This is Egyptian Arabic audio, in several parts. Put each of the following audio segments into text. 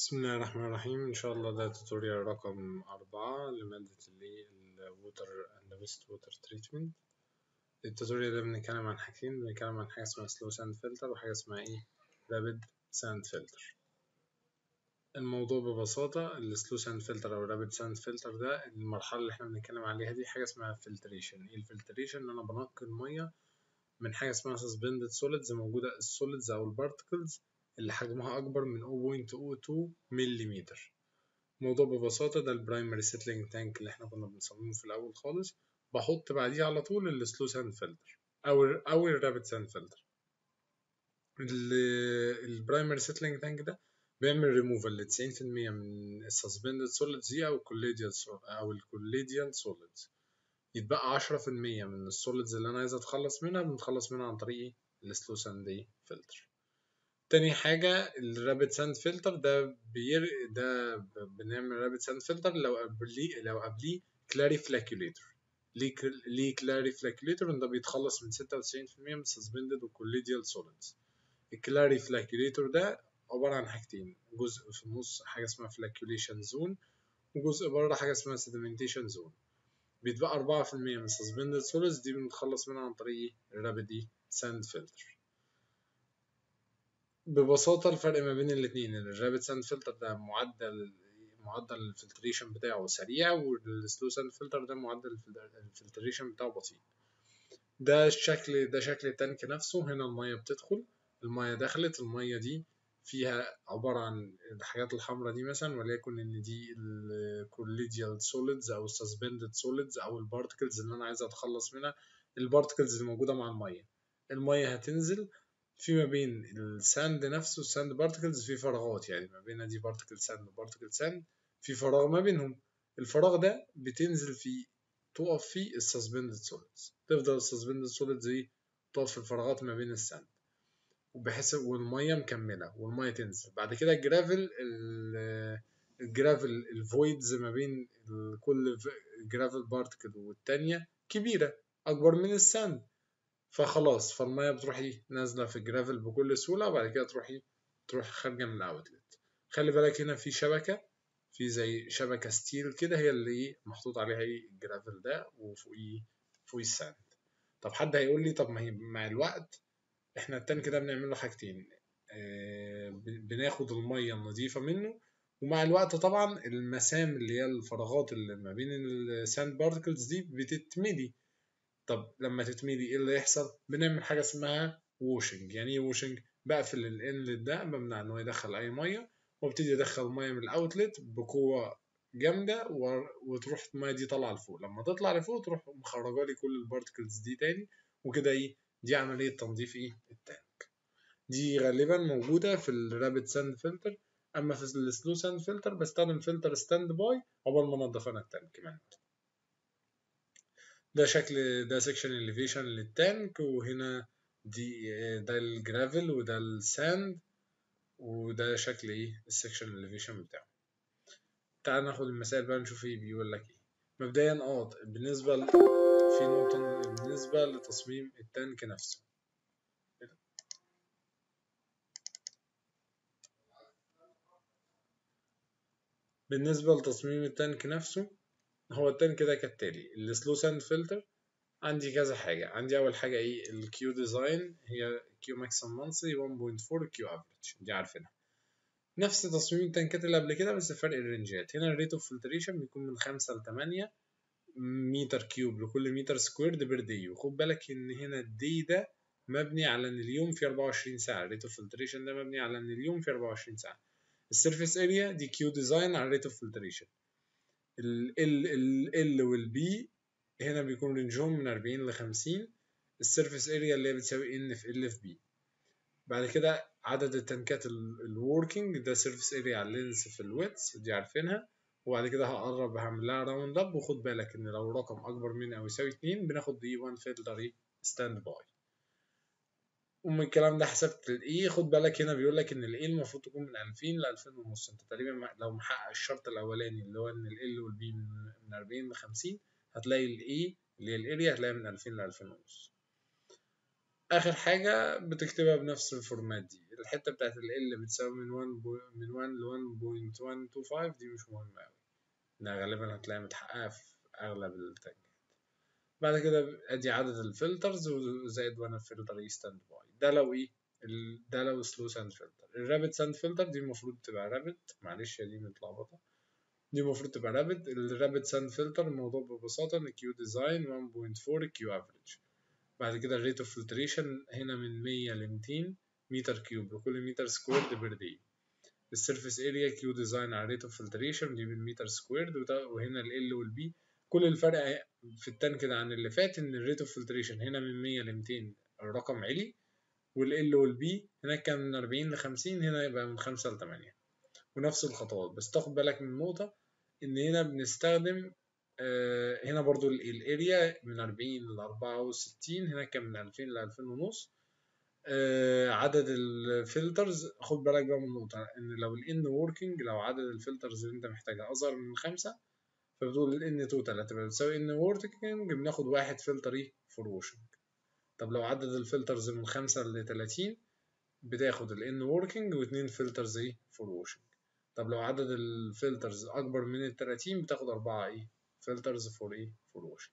بسم الله الرحمن الرحيم إن شاء الله ده توتوريال رقم أربعة لمادة اللي الووتر أند ويست ووتر تريتمنت التوتوريال ده بنتكلم عن حاجتين بنتكلم عن حاجة اسمها سلو ساند فلتر وحاجة اسمها إيه رابد ساند فلتر الموضوع ببساطة السلو ساند فلتر أو الرابد ساند فلتر ده المرحلة اللي احنا بنتكلم عليها دي حاجة اسمها فلتريشن إيه الفلتريشن إن أنا بنقي المية من حاجة اسمها suspended solids موجودة السوليدز أو البارتكلز اللي حجمها أكبر من 0.02 ملم الموضوع ببساطة ده البرايمري سيتلينج تانك اللي احنا كنا بنصممه في الأول خالص بحط بعديه على طول السلو ساند فلتر أو ال أو الرابد ساند فلتر البرايمري سيتلينج تانك ده بيعمل ريموفال ل 90% من السسبندد سوليدز دي أو الكوليديال أو الكوليديال سوليدز يتبقى 10% من السوليدز اللي أنا عايز أتخلص منها بنتخلص منها عن طريق السلو ساند فلتر تاني حاجة الرابد ساند فلتر ده بير ده بنعمل رابد ساند فلتر لو قبليه لو قبليه كلاري فلاكيوليتر ليه ليه كلاري فلاكيوليتر ده بيتخلص من 96% من سسبندد وكوليديال سوليدز الكلاري فلاكيوليتر ده عبارة عن حاجتين جزء في النص حاجة اسمها فلاكيوليشن زون وجزء بره حاجة اسمها سيدمنتيشن زون بيتبقى أربعة في المية من سسبندد سوليدز دي بنتخلص منها عن طريق الرابد ساند فلتر ببساطة الفرق ما بين الاتنين ان الرابد ساند فلتر ده معدل معدل الفلتريشن بتاعه سريع والسلو ساند فلتر ده معدل الفلتريشن بتاعه بطيء ده الشكل ده شكل التانك نفسه هنا المية بتدخل المية دخلت المية دي فيها عبارة عن الحاجات الحمراء دي مثلا وليكن ان دي الكوليديال سوليدز او السسبندد سوليدز او البارتكلز اللي انا عايز اتخلص منها البارتكلز اللي موجودة مع المية المية هتنزل في ما بين الساند نفسه الساند بارتكلز في فراغات يعني ما بين دي بارتكل ساند وبارتكل ساند في فراغ ما بينهم الفراغ ده بتنزل فيه تقف فيه السسبندد سوليدز تفضل السسبندد سوليدز دي تقف في الفراغات ما بين الساند وبحيث والميه مكمله والميه تنزل بعد كده الجرافل الجرافل الفويدز ما بين كل جرافل بارتكل والتانية كبيرة أكبر من الساند فخلاص فالميه بتروح ايه نازله في الجرافل بكل سهوله وبعد كده تروح ايه تروح خارجه من الاوتلت خلي بالك هنا في شبكه في زي شبكه ستيل كده هي اللي ايه محطوط عليها ايه الجرافل ده وفوقيه فوق الساند طب حد هيقول لي طب ما هي مع الوقت احنا التانك ده بنعمل له حاجتين آه بناخد الميه النظيفه منه ومع الوقت طبعا المسام اللي هي الفراغات اللي ما بين الساند بارتكلز دي بتتملي طب لما تتملي ايه اللي يحصل بنعمل حاجه اسمها ووشنج يعني ايه ووشنج بقفل الانلت ده بمنع ان هو يدخل اي ميه وابتدي ادخل ميه من الاوتلت بقوه جامده وتروح الميه دي طالعه لفوق لما تطلع لفوق تروح مخرجه لي كل البارتكلز دي تاني وكده ايه دي عمليه تنظيف ايه التانك دي غالبا موجوده في الرابد ساند فلتر اما في السلو ساند فلتر بستخدم فلتر ستاند باي عقبال ما انضف انا التانك كمان ده شكل ده سكشن elevation للتانك وهنا دي ده الجرافل وده الساند وده شكل ايه السكشن elevation بتاعه تعال ناخد المسائل بقى نشوف ايه بيقول لك ايه مبدئيا اه بالنسبه ل... في نقطه بالنسبه لتصميم التانك نفسه بالنسبه لتصميم التانك نفسه هو التانك ده كالتالي السلو ساند فلتر عندي كذا حاجة عندي أول حاجة إيه الكيو ديزاين هي كيو ماكسيمم مانثلي 1.4 كيو افريج دي عارفينها نفس تصميم التنكات اللي قبل كده بس فرق الرنجات هنا الريت اوف فلتريشن بيكون من 5 ل 8 متر كيوب لكل متر سكويرد بير دي وخد بالك إن هنا الدي ده مبني على إن اليوم فيه 24 ساعة الريت اوف فلتريشن ده مبني على إن اليوم فيه 24 ساعة السيرفيس اريا دي كيو ديزاين على الريت اوف فلتريشن ال ال ال والبي هنا بيكون رينجهم من 40 ل 50 السيرفيس اريا اللي هي بتساوي ان في ال في بي بعد كده عدد التنكات الوركينج ده سيرفيس اريا على اللينس في الويتس دي عارفينها وبعد كده هقرب هعمل لها راوند اب وخد بالك ان لو رقم اكبر من او يساوي 2 بناخد دي 1 فلتر ايه ستاند باي ومن الكلام ده حسبت الاي خد بالك هنا بيقول لك ان الاي المفروض تكون من 2000 ل 2000 ونص انت تقريبا لو محقق الشرط الاولاني اللي هو ان ال والبي من 40 ل 50 هتلاقي الاي اللي هي الاريا هتلاقيها من 2000 ل 2000 ونص اخر حاجه بتكتبها بنفس الفورمات دي الحته بتاعت ال L بتساوي من 1 من 1 ل 1.125 دي مش مهمه قوي انها غالبا هتلاقيها متحققه في اغلب التانكات بعد كده ادي عدد الفلترز وزائد وانا فلتر اي ستاند باي ده لو ايه ده لو سلو ساند فلتر الرابد ساند فلتر دي المفروض تبقى رابد معلش دي متلخبطه دي المفروض تبقى رابد الرابد ساند فلتر الموضوع ببساطه ان كيو ديزاين 1.4 كيو افريج بعد كده الريت اوف فلتريشن هنا من 100 ل 200 متر كيوب لكل متر سكويرد بير داي السيرفيس اريا كيو ديزاين على ريت اوف فلتريشن دي بالمتر سكويرد وهنا ال ال والبي كل الفرق في التانك ده عن اللي فات ان الريت اوف فلتريشن هنا من 100 ل 200 الرقم علي والال والبي هناك كان من 40 ل 50 هنا يبقى من 5 ل 8 ونفس الخطوات بس تاخد بالك من نقطة ان هنا بنستخدم آه هنا برضو الاريا من 40 ل 64 هناك كان من 2000 ل 2000 ونص آه عدد الفلترز خد بالك بقى من نقطة ان لو الان وركينج لو عدد الفلترز اللي انت محتاجها اصغر من خمسة فبتقول الان توتال هتبقى بتساوي ان وركينج بناخد واحد فلتر ايه فور واشنج طب لو عدد الفلترز من خمسة ل 30 بتاخد الان وركينج واتنين فلترز ايه فور واشنج طب لو عدد الفلترز اكبر من ال 30 بتاخد اربعة ايه فلترز فور ايه فور واشنج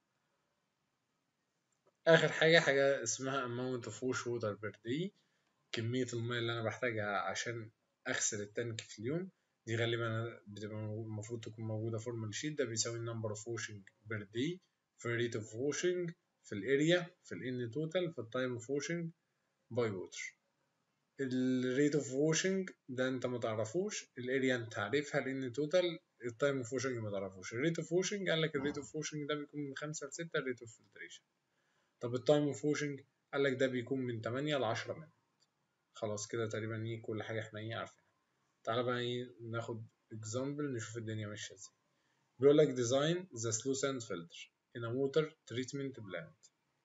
اخر حاجة حاجة اسمها amount of wash water per day كمية المية اللي انا بحتاجها عشان اغسل التانك في اليوم دي غالبا بتبقى المفروض تكون موجودة فورمال شيت ده بيساوي number of washing per day في rate of washing في الاريا في الان توتال في التايم اوف واشنج باي ووتر الريت اوف واشنج ده انت ما تعرفوش الاريا انت عارفها لان توتال التايم اوف واشنج ما تعرفوش الريت اوف واشنج قال لك الريت اوف واشنج ده بيكون من 5 ل 6 الريت اوف فلتريشن طب التايم اوف واشنج قال لك ده بيكون من 8 ل 10 منت خلاص كده تقريبا ايه كل حاجه احنا ايه عارفينها تعالى بقى ايه ناخد اكزامبل نشوف الدنيا ماشيه ازاي بيقول لك design the slow sand filter in a water treatment plant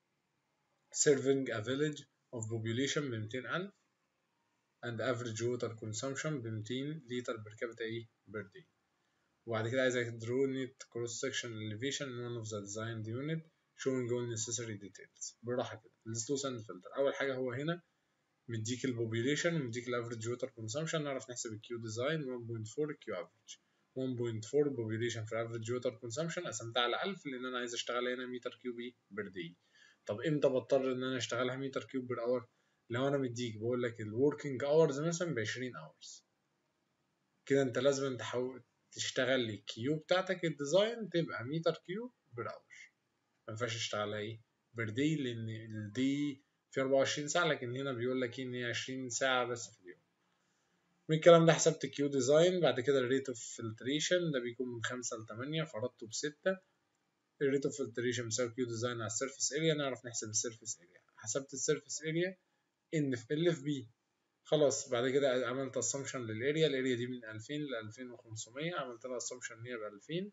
serving a village of population ب 200,000 and average water consumption ب 200 لتر per capita ايه per day وبعد كده عايزك draw net cross section elevation in one of the designed unit showing all necessary details بالراحة كده السلو ساند فلتر أول حاجة هو هنا مديك البوبيليشن ومديك الافريج ووتر كونسامشن نعرف نحسب الكيو ديزاين 1.4 كيو افريج 1.4 بوبيليشن في الافريج ووتر كونسامشن قسمتها على 1000 لان انا عايز اشتغل هنا متر كيوب ايه بير داي طب امتى بضطر ان انا اشتغلها متر كيوب بير اور لو انا مديك بقول لك الوركينج اورز مثلا ب 20 اورز كده انت لازم تحاول تشتغل لي الكيو بتاعتك الديزاين تبقى متر كيوب بير اور ما ينفعش اشتغلها ايه بير داي لان الدي في 24 ساعه لكن هنا بيقول لك ان هي 20 ساعه بس في اليوم من الكلام ده حسبت كيو ديزاين بعد كده الريت اوف فلتريشن ده بيكون من 5 ل 8 فرضته ب 6 الريت اوف فلتريشن بيساوي كيو ديزاين على السيرفيس اريا نعرف نحسب السيرفيس اريا حسبت السيرفيس اريا ان في ال في بي خلاص بعد كده عملت اسامبشن للاريا الاريا دي من 2000 ل 2500 عملت لها اسامبشن ان هي ب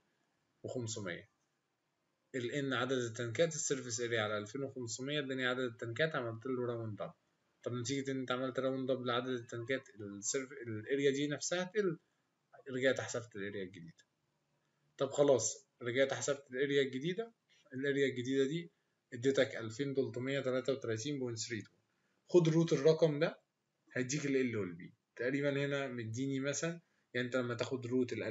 2500 الان عدد التنكات السيرفيس اريا على 2500 اداني عدد التنكات عملت له راوند اب طب نتيجة ان انت عملت راوند اب لعدد التنكات السيرف الاريا دي نفسها تقل رجعت حسبت الاريا الجديدة طب خلاص رجعت حسبت الاريا الجديدة الاريا الجديدة دي اديتك 2333.32 خد روت الرقم ده هيديك ال ال والبي تقريبا هنا مديني مثلا يعني انت لما تاخد روت ال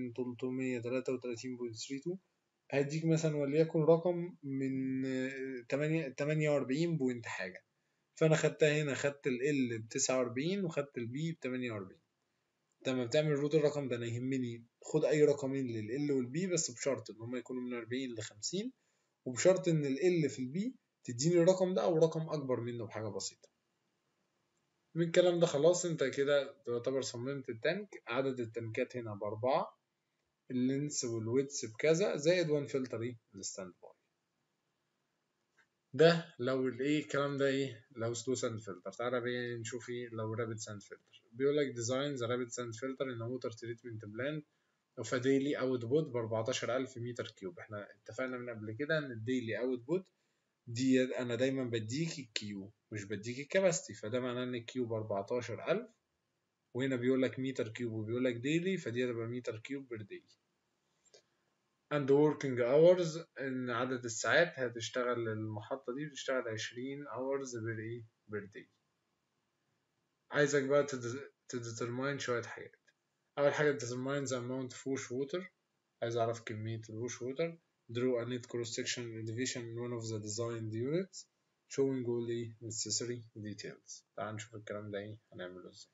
2333.32 هيديك مثلا وليكن رقم من 8 48 بوينت حاجة فأنا خدتها هنا خدت ال L ب 49 وخدت ال B ب 48 لما بتعمل روت الرقم ده أنا يهمني خد أي رقمين لل L وال B بس بشرط إن هما يكونوا من 40 ل 50 وبشرط إن ال L في ال B تديني الرقم ده أو رقم أكبر منه بحاجة بسيطة من الكلام ده خلاص انت كده تعتبر صممت التانك عدد التنكات هنا بأربعة اللينس والويدث بكذا زائد وان فلتر ايه الستاند باي ده لو الايه الكلام ده ايه لو سلو ساند فلتر تعالى بقى نشوف ايه لو رابid ساند فلتر بيقول لك ديزاين ذا رابid ساند فلتر ان ووتر تريتمنت بلانت اوف ديلي اوت بوت ب 14000 متر كيوب احنا اتفقنا من قبل كده ان الديلي اوت بوت دي انا دايما بديك الكيو مش بديك الكباستي فده معناه ان الكيو ب 14000 وهنا بيقول لك متر كيوب وبيقول لك ديلي فدي هتبقى متر كيوب بير داي and working hours ان عدد الساعات هتشتغل المحطة دي بتشتغل 20 hours بير ايه بير داي عايزك بقى تديترماين شوية حاجات أول حاجة determine the amount of wash water عايز أعرف كمية الوش water draw a net cross section elevation in one of the designed units showing all the necessary details تعال نشوف الكلام ده ايه هنعمله ازاي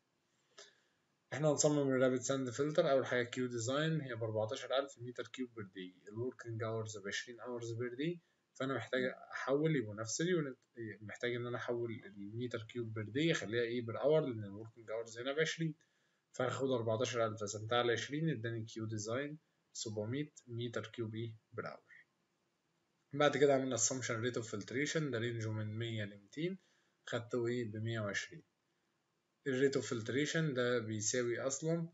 احنا هنصمم الرابid ساند فلتر اول حاجه كيو ديزاين هي ب 14000 متر كيوب بير دي الوركينج اورز ب 20 اورز بير دي فانا محتاج احول يبقوا نفس اليونت محتاج ان انا احول المتر كيوب بير دي اخليها ايه بير اور لان الوركينج اورز هنا ب 20 فهاخد 14000 قسمتها على 20 اداني كيو ديزاين 700 متر كيوب ايه بير اور بعد كده عملنا assumption rate of filtration ده رينجه من 100 ل 200 خدته ايه ب 120 الريت اوف فلتريشن ده بيساوي اصلا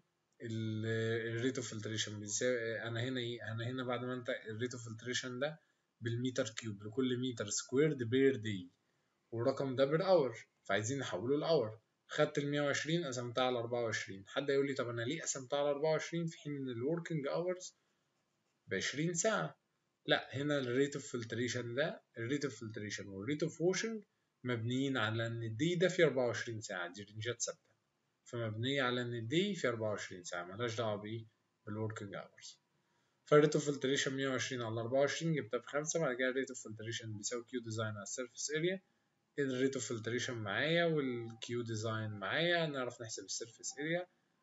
الريت اوف فلتريشن بيساوي انا هنا ايه انا هنا بعد ما انت الريت اوف فلتريشن ده بالمتر كيوب لكل متر سكويرد بير دي والرقم ده بير اور فعايزين نحوله لاور خدت ال 120 قسمتها على 24 حد يقول لي طب انا ليه قسمتها على 24 في حين ان الوركينج اورز ب 20 ساعه لا هنا الريت اوف فلتريشن ده الريت اوف فلتريشن والريت اوف واشنج مبنيين على ان الدي ده في 24 ساعة دي رينجات ثابتة فمبنية على ان الدي في 24 ساعة ملهاش دعوة بايه بالوركينج اورز فالريت اوف فلتريشن 120 على 24 جبتها بخمسة بعد كده الريت اوف فلتريشن بيساوي كيو ديزاين على السيرفيس اريا الريت اوف فلتريشن معايا والكيو ديزاين معايا نعرف نحسب السيرفيس اريا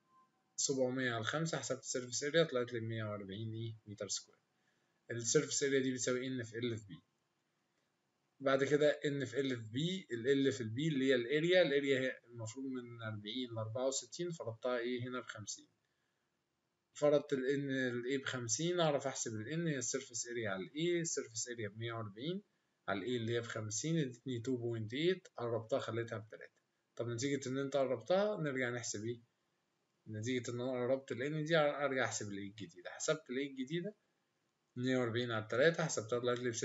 700 على 5 حسبت السيرفيس اريا طلعت لي 140 ايه متر سكوير السيرفيس اريا دي بتساوي ان في ال في بي بعد كده ان في ال في بي ال في البي اللي هي الاريا الاريا هي المفروض من 40 ل 64 فرضتها ايه هنا ب 50 فرضت ال ان الاي ب 50 اعرف احسب ال ان هي السيرفيس اريا على الاي السيرفيس اريا ب 140 على الاي اللي هي ب 50 ادتني 2.8 قربتها خليتها ب 3 طب نتيجة ان انت قربتها نرجع نحسب ايه نتيجة ان انا قربت ال ان دي ارجع احسب الاي الجديدة حسبت الاي الجديدة 140 على 3 حسبتها طلعت لي ب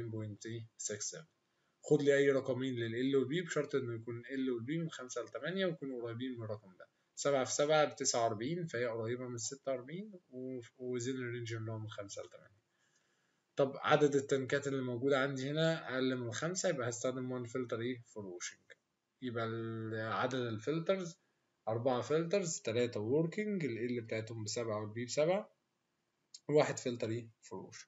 46.67 خد لي اي رقمين لل وال B بشرط انه يكون ال وال B من 5 ل 8 ويكونوا قريبين من الرقم ده 7 في 7 ب 49 فهي قريبة من 46 وزين الرينج اللي هو من 5 ل 8 طب عدد التنكات اللي موجودة عندي هنا أقل من خمسة يبقى هستخدم وان فلتر إيه فور ووشنج يبقى عدد الفلترز أربعة فلترز تلاتة ووركينج ال L بتاعتهم بسبعة وال B بسبعة واحد فلتر ايه فروش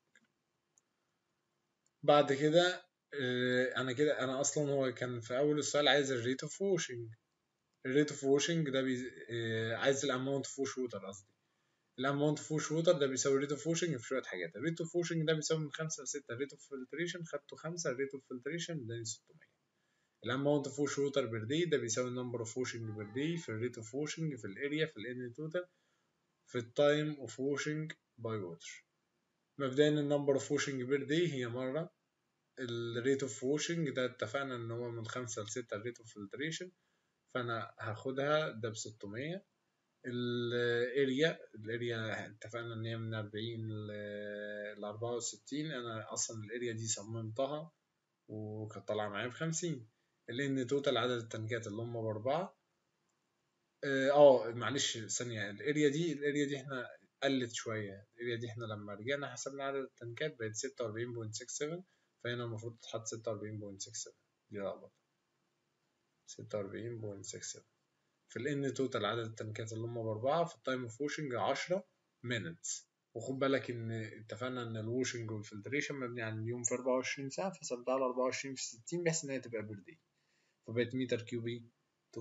بعد كده انا كده انا اصلا هو كان في اول السؤال عايز الريت اوف ووشنج الريت اوف ووشنج ده بي... عايز الاماونت اوف ووش ووتر قصدي الاماونت اوف ووش ووتر ده بيساوي الريت اوف ووشنج في شويه حاجات الريت اوف ووشنج ده بيساوي من 5 ل 6 الريت اوف فلتريشن خدته 5 الريت اوف فلتريشن ده 600 الاماونت اوف ووش ووتر بير دي ده بيساوي النمبر اوف ووشنج بير دي في الريت اوف ووشنج في الاريا في الان توتال في التايم اوف ووشنج باي ووتر مبدئيا النمبر اوف ووشنج بير دي هي مرة الريت اوف ووشنج ده اتفقنا ان هو من خمسة لستة الريت اوف فلتريشن فانا هاخدها ده بستمية الاريا الاريا اتفقنا ان هي من أربعين ل أربعة وستين انا اصلا الاريا دي صممتها وكانت طالعة معايا بخمسين لان توتال عدد التنكات اللي هم بأربعة اه معلش ثانية الاريا دي الاريا دي احنا قلت شوية الاريا دي احنا لما رجعنا حسبنا عدد التنكات بقت ستة وأربعين بوينت سكس سفن فهنا المفروض تتحط ستة وأربعين بوينت سكس سفن دي لخبطة ستة وأربعين بوينت سكس سفن في الان توتال عدد التنكات اللي هما بأربعة في التايم اوف ووشنج عشرة مينتس وخد بالك ان اتفقنا ان الووشنج والفلتريشن مبني على اليوم في 24 ساعة فحسبتها على 24 في 60 بحيث ان هي تبقى بير دي فبقت متر كيوبي 833.33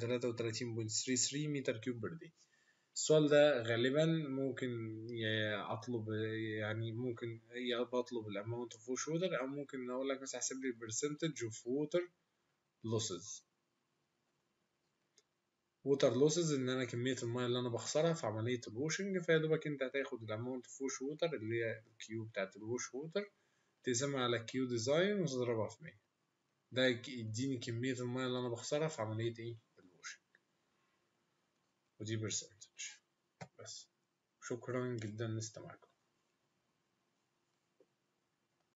متر كيوب بير دي السؤال ده غالبا ممكن اطلب يعني ممكن يا بطلب الاماونت اوف ووش ووتر او ممكن اقول لك مثلا احسب لي البرسنتج اوف ووتر لوسز ووتر لوسز ان انا كميه الميه اللي انا بخسرها في عمليه الووشنج فيا دوبك انت هتاخد الاماونت اوف ووش ووتر اللي هي الكيو بتاعت الووش ووتر تقسمها على الكيو ديزاين وتضربها في 100 ده يديني كميه الميه اللي انا بخسرها في عمليه ايه الووشنج ودي برسنتج بس شكرا جدا لاستماعكم